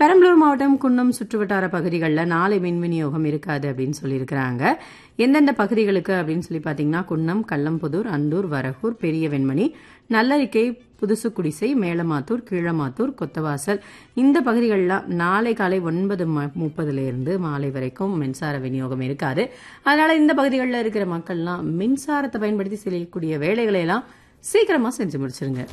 பெரம்பலூர் மாவட்டம் குன்னம் சுற்றுவட்டார பகுதிகளில் நாளை மின் விநியோகம் இருக்காது அப்படின்னு சொல்லியிருக்கிறாங்க எந்தெந்த பகுதிகளுக்கு அப்படின்னு சொல்லி பார்த்தீங்கன்னா குன்னம் கள்ளம்புதூர் அந்தூர் வரகூர் பெரிய வெண்மணி நல்லரிக்கை புதுசு குடிசை மேலமாத்தூர் கீழமாத்தூர் கொத்தவாசல் இந்த பகுதிகளெலாம் நாளை காலை ஒன்பது ம முப்பதுல இருந்து மாலை வரைக்கும் மின்சார விநியோகம் இருக்காது அதனால இந்த பகுதிகளில் இருக்கிற மக்கள்லாம் மின்சாரத்தை பயன்படுத்தி செய்யக்கூடிய வேலைகளை எல்லாம் சீக்கிரமா செஞ்சு முடிச்சிருங்க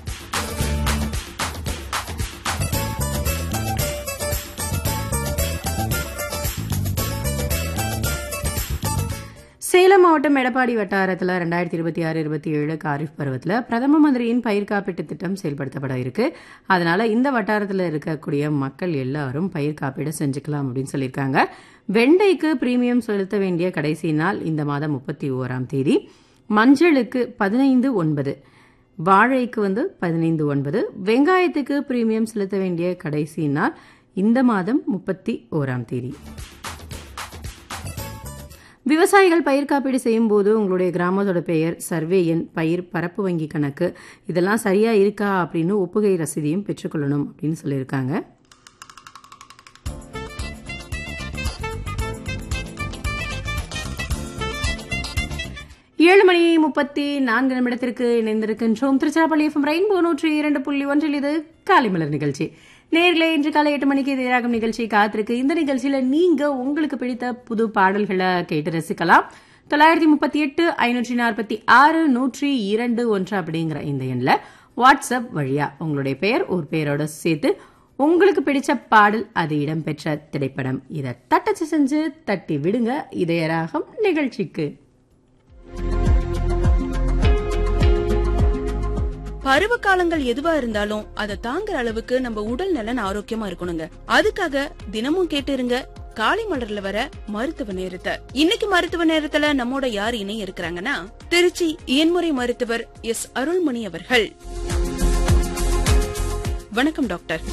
சேலம் மாவட்டம் எடப்பாடி வட்டாரத்தில் ரெண்டாயிரத்தி இருபத்தி ஆறு இருபத்தி ஏழு காரிஃப் பருவத்தில் பிரதம மந்திரியின் பயிர் காப்பீட்டு திட்டம் செயல்படுத்தப்பட இருக்கு அதனால இந்த வட்டாரத்தில் இருக்கக்கூடிய மக்கள் எல்லாரும் பயிர் காப்பீடு செஞ்சுக்கலாம் அப்படின்னு சொல்லியிருக்காங்க வெண்டைக்கு பிரீமியம் செலுத்த வேண்டிய கடைசி நாள் இந்த மாதம் முப்பத்தி ஓராம் தேதி மஞ்சளுக்கு பதினைந்து ஒன்பது வாழைக்கு வந்து பதினைந்து ஒன்பது வெங்காயத்துக்கு பிரீமியம் செலுத்த வேண்டிய கடைசி நாள் இந்த மாதம் முப்பத்தி ஓராம் தேதி விவசாயிகள் பயிர் காப்பீடு செய்யும் போது உங்களுடைய கிராமத்தோட பெயர் சர்வே எண் பயிர் பரப்பு வங்கி கணக்கு இதெல்லாம் சரியா இருக்கா அப்படின்னு ஒப்புகை ரசீதையும் பெற்றுக்கொள்ளணும் அப்படின்னு சொல்லியிருக்காங்க ஏழு மணி முப்பத்தி நான்கு நிமிடத்திற்கு இணைந்திருக்கின்றோம் திருச்சிராப்பள்ளி எஃப்எம் ரெயின்போ நூற்றி இரண்டு புள்ளி ஒன்றில் இது காலைமலர் நிகழ்ச்சி நேரில் இன்று காலை எட்டு மணிக்கு எதிராகும் நிகழ்ச்சி காத்திருக்கு இந்த நிகழ்ச்சியில நீங்க உங்களுக்கு பிடித்த புது பாடல்களை கேட்டு ரசிக்கலாம் தொள்ளாயிரத்தி முப்பத்தி எட்டு ஐநூற்றி நாற்பத்தி ஆறு நூற்றி இரண்டு ஒன்று அப்படிங்கிற இந்த எண்ணில் வாட்ஸ்அப் வழியா உங்களுடைய பெயர் ஒரு பெயரோட சேர்த்து உங்களுக்கு பிடிச்ச பாடல் அது இடம்பெற்ற திரைப்படம் இதை தட்டச்சு செஞ்சு தட்டி விடுங்க இதயராகம் நிகழ்ச்சிக்கு பருவ காலங்கள் எதுவா இருந்தாலும் அதை தாங்குற அளவுக்கு நம்ம உடல் நலன் ஆரோக்கியமா இருக்கணுங்க அதுக்காக தினமும் கேட்டு காலை மலர்ல வர மருத்துவ நேரத்தை இன்னைக்கு மருத்துவ நேரத்துல நம்மோட யார் இணைய இருக்கிறாங்கன்னா திருச்சி இயன்முறை மருத்துவர் எஸ் அருள்மணி அவர்கள் வணக்கம் டாக்டர்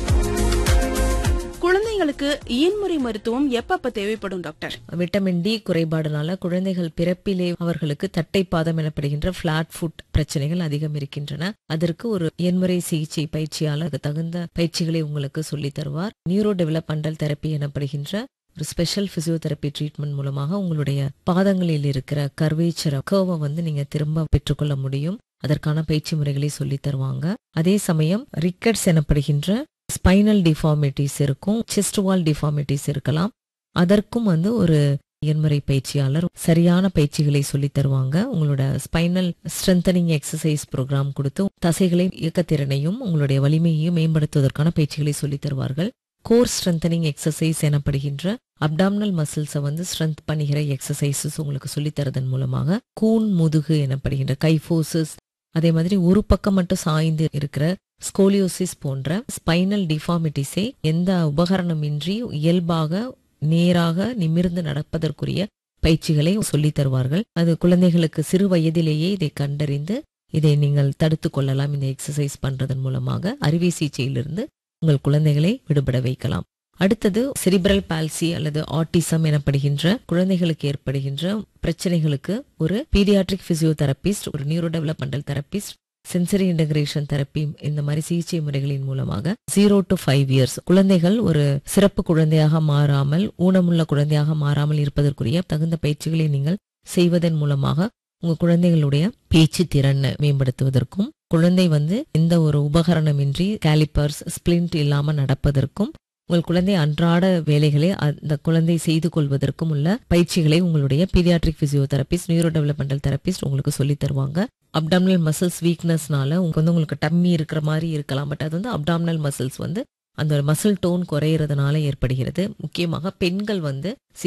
குழந்தைங்களுக்கு இயன்முறை மருத்துவம் எப்பப்ப தேவைப்படும் டாக்டர் விட்டமின் டி குறைபாடுனால குழந்தைகள் பிறப்பிலே அவர்களுக்கு தட்டைப்பாதம் எனப்படுகின்ற பிளாட் ஃபுட் பிரச்சனைகள் அதிகம் இருக்கின்றன அதற்கு ஒரு எண்முறை சிகிச்சை பயிற்சியாளர் தகுந்த பயிற்சிகளை உங்களுக்கு சொல்லி தருவார் நியூரோ டெவலப்மெண்டல் தெரப்பி எனப்படுகின்ற ஒரு ஸ்பெஷல் பிசியோதெரப்பி ட்ரீட்மெண்ட் மூலமாக உங்களுடைய பாதங்களில் இருக்கிற கர்வேச்சர கர்வை வந்து நீங்க திரும்ப பெற்றுக்கொள்ள முடியும் அதற்கான பயிற்சி முறைகளை சொல்லி தருவாங்க அதே சமயம் ரிக்கட்ஸ் எனப்படுகின்ற ஸ்பைனல் டிஃபார்மிட்டிஸ் இருக்கும் செஸ்ட் வால் டிஃபார்மிட்டிஸ் இருக்கலாம் அதற்கும் வந்து ஒரு எண்முறை பயிற்சியாளர் சரியான பயிற்சிகளை சொல்லி தருவாங்க உங்களோட ஸ்பைனல் ஸ்ட்ரென்தனிங் எக்ஸசைஸ் ப்ரோக்ராம் கொடுத்து தசைகளை இயக்கத்திறனையும் உங்களுடைய வலிமையையும் மேம்படுத்துவதற்கான பயிற்சிகளை சொல்லி தருவார்கள் கோர் ஸ்ட்ரென்தனிங் எக்ஸசைஸ் எனப்படுகின்ற அப்டாமினல் மசில்ஸை வந்து ஸ்ட்ரென்த் பண்ணுகிற எக்ஸசைசஸ் உங்களுக்கு சொல்லி தரதன் மூலமாக கூன் முதுகு எனப்படுகின்ற கைஃபோசஸ் அதே மாதிரி ஒரு பக்கம் மட்டும் சாய்ந்து இருக்கிற ஸ்கோலியோசிஸ் போன்ற ஸ்பைனல் டிஃபார்மிட்டிஸை எந்த உபகரணமின்றி இயல்பாக நேராக நிமிர்ந்து நடப்பதற்குரிய பயிற்சிகளை சொல்லி தருவார்கள் அது குழந்தைகளுக்கு சிறு வயதிலேயே இதை கண்டறிந்து இதை நீங்கள் தடுத்து கொள்ளலாம் இந்த எக்ஸசைஸ் பண்றதன் மூலமாக அறுவை சிகிச்சையிலிருந்து உங்கள் குழந்தைகளை விடுபட வைக்கலாம் அடுத்தது செரிப்ரல் பால்சி அல்லது ஆட்டிசம் எனப்படுகின்ற குழந்தைகளுக்கு ஏற்படுகின்ற பிரச்சனைகளுக்கு ஒரு பீடியாட்ரிக் பிசியோதெரபிஸ்ட் ஒரு neuro developmental therapist sensory integration therapy இந்த மாதிரி சிகிச்சை முறைகளின் மூலமாக ஜீரோ டு ஃபைவ் இயர்ஸ் குழந்தைகள் ஒரு சிறப்பு குழந்தையாக மாறாமல் ஊனமுள்ள குழந்தையாக மாறாமல் இருப்பதற்குரிய தகுந்த பயிற்சிகளை நீங்கள் செய்வதன் மூலமாக உங்க குழந்தைகளுடைய பேச்சு திறனை மேம்படுத்துவதற்கும் குழந்தை வந்து எந்த ஒரு உபகரணமின்றி கேலிப்பர்ஸ் ஸ்பிளிண்ட் இல்லாம நடப்பதற்கும் உங்கள் குழந்தை அன்றாட வேலைகளை அந்த குழந்தை செய்து கொள்வதற்கும் உள்ள பயிற்சிகளை உங்களுடைய paediatric physiotherapist neuro developmental therapist உங்களுக்கு சொல்லி தருவாங்க அப்டாமினல் மசில்ஸ் வீக்னஸ்னால உங்களுக்கு வந்து உங்களுக்கு டம்மி இருக்கிற மாதிரி இருக்கலாம் பட் அது வந்து அப்டாமினல் மசில்ஸ் வந்து அந்த மசில் டோன் குறையிறதுனால ஏற்படுகிறது முக்கியமாக பெண்கள் வந்து